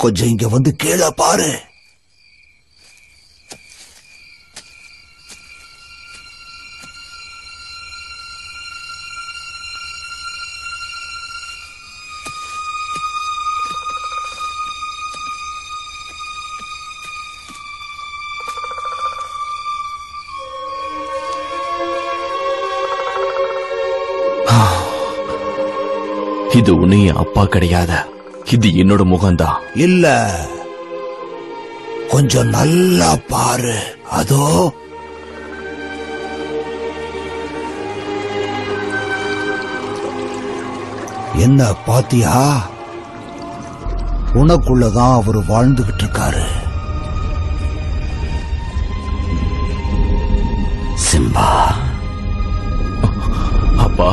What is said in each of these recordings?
கொஞ்சம் இங்க வந்து கீழே பாரு இது உன்னைய அப்பா கிடையாது இது என்னோட முகம்தான் இல்ல கொஞ்சம் நல்லா பாரு அதோ என்ன பாத்தியா உனக்குள்ளதான் அவர் வாழ்ந்துகிட்டு இருக்காரு சிம்பா அப்பா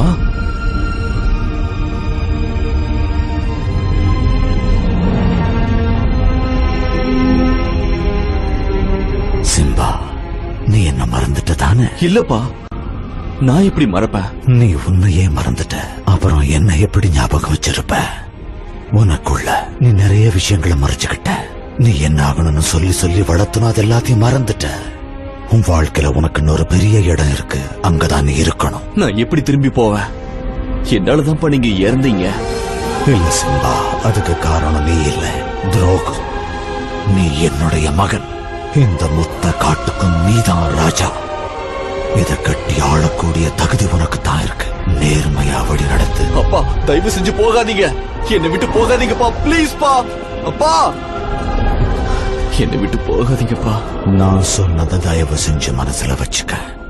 சிம்பா நீ என்ன மறந்துட்ட தானே இல்லப்பா நான் எப்படி மறப்பேன் நீ உன்னையே மறந்துட்ட அப்புறம் என்ன எப்படி ஞாபகம் வச்சிருப்ப உனக்குள்ள நீ நிறைய விஷயங்களை மறைச்சுக்கிட்ட நீ என்ன ஆகணும்னு சொல்லி சொல்லி வளர்த்துனா அது எல்லாத்தையும் மறந்துட்ட உன் வாழ்க்கையில உனக்கு இன்னொரு பெரிய இடம் இருக்கு அங்கதான் நீ இருக்கணும் நான் எப்படி திரும்பி போவேன் என்னாலதான்ப்பா நீங்க இறந்தீங்க இல்ல சிம்பா அதுக்கு காரணம் நீ இல்ல துரோகம் நீ என்னுடைய மகன் இந்த மொத்த காட்டுக்கும் நீதான் ராஜா இத கட்டி ஆளக்கூடிய தகுதி உனக்கு தான் இருக்கு நேர்மையா வழி நடத்து அப்பா தயவு செஞ்சு போகாதீங்க என்னை விட்டு போகாதீங்கப்பா ப்ளீஸ் பா அப்பா என்னை விட்டு போகாதீங்கப்பா நான் சொன்னதை தயவு செஞ்சு மனசுல வச்சுக்க